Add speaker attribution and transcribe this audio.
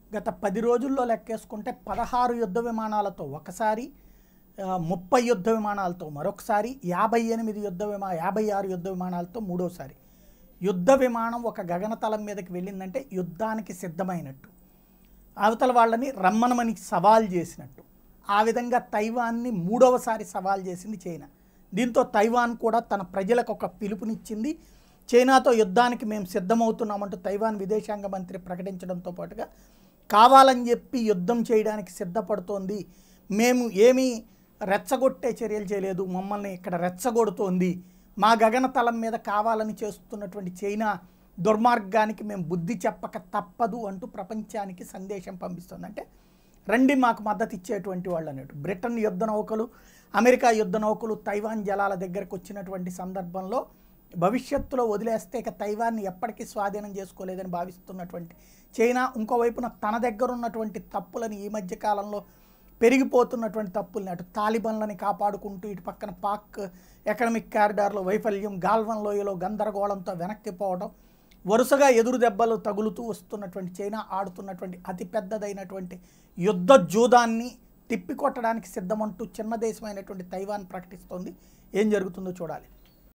Speaker 1: గత పది రోజుల్లో లెక్కేసుకుంటే పదహారు యుద్ధ విమానాలతో ఒకసారి ఆ, ముప్పై యుద్ధ విమానాలతో మరొకసారి యాభై ఎనిమిది యుద్ధ విమా యాభై ఆరు యుద్ధ విమానాలతో మూడోసారి యుద్ధ విమానం ఒక గగనతలం మీదకి వెళ్ళిందంటే యుద్ధానికి సిద్ధమైనట్టు అవతల వాళ్ళని రమ్మనమని సవాల్ చేసినట్టు ఆ విధంగా తైవాన్ని మూడవసారి సవాల్ చేసింది చైనా దీంతో తైవాన్ కూడా తన ప్రజలకు ఒక పిలుపునిచ్చింది చైనాతో యుద్ధానికి మేము సిద్ధమవుతున్నామంటూ తైవాన్ విదేశాంగ మంత్రి ప్రకటించడంతో పాటుగా కావాలని చెప్పి యుద్ధం చేయడానికి సిద్ధపడుతోంది మేము ఏమీ రెచ్చగొట్టే చర్యలు చేయలేదు మమ్మల్ని ఇక్కడ రెచ్చగొడుతోంది మా గగనతలం మీద కావాలని చేస్తున్నటువంటి చైనా దుర్మార్గానికి మేము బుద్ధి చెప్పక తప్పదు అంటూ ప్రపంచానికి సందేశం పంపిస్తుంది అంటే రండి మాకు మద్దతు ఇచ్చేటువంటి వాళ్ళు అన్నట్టు బ్రిటన్ యుద్ధ నౌకలు అమెరికా యుద్ధ నౌకలు తైవాన్ జలాల దగ్గరకు వచ్చినటువంటి సందర్భంలో భవిష్యత్తులో వదిలేస్తే ఇక తైవాన్ని ఎప్పటికీ స్వాధీనం చేసుకోలేదని భావిస్తున్నటువంటి చైనా ఇంకోవైపున తన దగ్గర ఉన్నటువంటి తప్పులని ఈ మధ్య కాలంలో పెరిగిపోతున్నటువంటి తప్పుల్ని అటు తాలిబన్లని కాపాడుకుంటూ ఇటు పక్కన పాక్ ఎకనమిక్ కారిడార్లో వైఫల్యం గాల్వన్ లోయలో గందరగోళంతో వెనక్కి పోవడం వరుసగా ఎదురు దెబ్బలు తగులుతూ వస్తున్నటువంటి చైనా ఆడుతున్నటువంటి అతి పెద్దదైనటువంటి యుద్ధ జూదాన్ని తిప్పికొట్టడానికి సిద్ధమంటూ చిన్న దేశమైనటువంటి తైవాన్ ప్రకటిస్తోంది ఏం జరుగుతుందో చూడాలి